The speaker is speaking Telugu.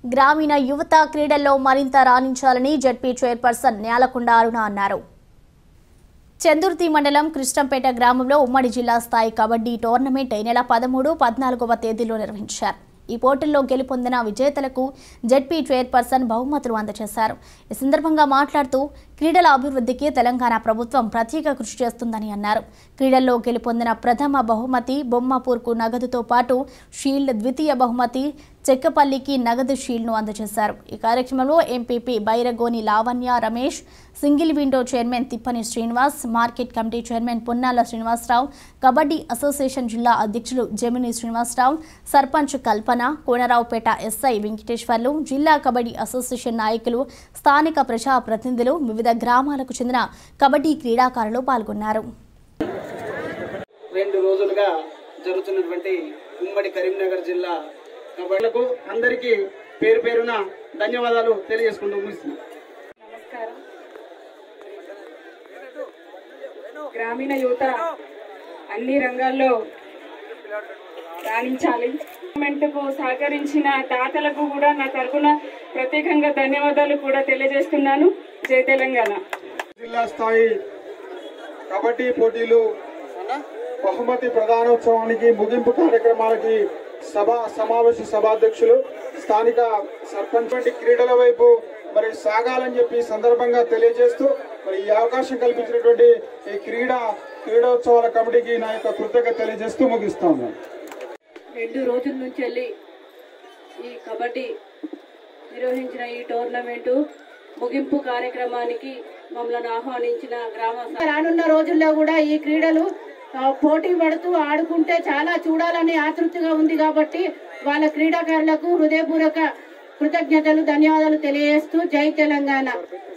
గ్రామీణ యువత క్రీడల్లో మరింత రాణించాలని జడ్పీ చైర్పర్సన్ నేలకొండ అరుణ అన్నారు చందుర్తి మండలం కృష్ణంపేట గ్రామంలో ఉమ్మడి జిల్లా స్థాయి కబడ్డీ టోర్నమెంట్ ఈ నెల పదమూడు పద్నాలుగవ తేదీలో నిర్వహించారు ఈ పోటీల్లో గెలుపొందిన విజేతలకు జడ్పీ చైర్పర్సన్ బహుమతులు అందజేశారు ఈ సందర్భంగా మాట్లాడుతూ క్రీడల అభివృద్ధికి తెలంగాణ ప్రభుత్వం ప్రత్యేక కృషి చేస్తుందని అన్నారు క్రీడల్లో గెలుపొందిన ప్రథమ బహుమతి బొమ్మపూర్కు నగదుతో పాటు షీల్డ్ ద్వితీయ బహుమతి చెక్కపల్లికి నగదు షీల్డ్ను అందజేశారు ఈ కార్యక్రమంలో MPP Bairagoni Lavanya Ramesh single window chairman Thippani Srinivas market committee chairman Ponnala Srinivasarao kabaddi association జిల్లా అధ్యక్షులు జమిని శ్రీనివాసరావు సర్పంచ్ కల్పన కోనరావుపేట ఎస్ఐ వెంకటేశ్వర్లు జిల్లా కబడ్డీ అసోసియేషన్ నాయకులు స్థానిక ప్రజా ప్రతినిధులు వివిధ గ్రామాలకు చెందిన కబడ్డీ క్రీడాకారులు పాల్గొన్నారు రెండు రోజులుగా జరుగుతున్నటువంటి ఉమ్మడి కరీంనగర్ జిల్లా కబడ్డీలకు అందరికీ పేరు పేరున ధన్యవాదాలు తెలియజేసుకుంటూ ముగిస్తున్నాం నమస్కారం గ్రామీణ యువత అన్ని రంగాల్లో రాణించాలి గవర్నమెంట్కు సహకరించిన దాతలకు కూడా నా తరపున ప్రత్యేకంగా ధన్యవాదాలు కూడా తెలియజేస్తున్నాను జై తెలంగాణ జిల్లా స్థాయి కబడ్డీ పోటీలు బహుమతి ప్రధానోత్సవానికి ముగింపు కార్యక్రమాలకి సభ సమావేశ సభాధ్యక్షులు స్థానిక సర్పంచ్ వంటి క్రీడల వైపు మరి సాగాలని చెప్పి ఈ సందర్భంగా తెలియజేస్తూ మరి ఈ అవకాశం కల్పించినటువంటి ఈ క్రీడా క్రీడోత్సవాల కమిటీకి నా యొక్క కృతజ్ఞత తెలియజేస్తూ ముగిస్తా ఉన్నాను రెండు రోజుల నుంచి వెళ్ళి ఈ కబడ్డీ నిర్వహించిన ఈ టోర్నమెంటు ముగింపు కార్యక్రమానికి మమ్మల్ని ఆహ్వానించిన గ్రామ స- రానున్న రోజుల్లో కూడా ఈ క్రీడలు ఆ, పోటీ పడుతూ ఆడుకుంటే చాలా చూడాలని ఆతృతగా ఉంది కాబట్టి వాళ్ళ క్రీడాకారులకు హృదయపూర్వక కృతజ్ఞతలు ధన్యవాదాలు తెలియజేస్తూ జై తెలంగాణ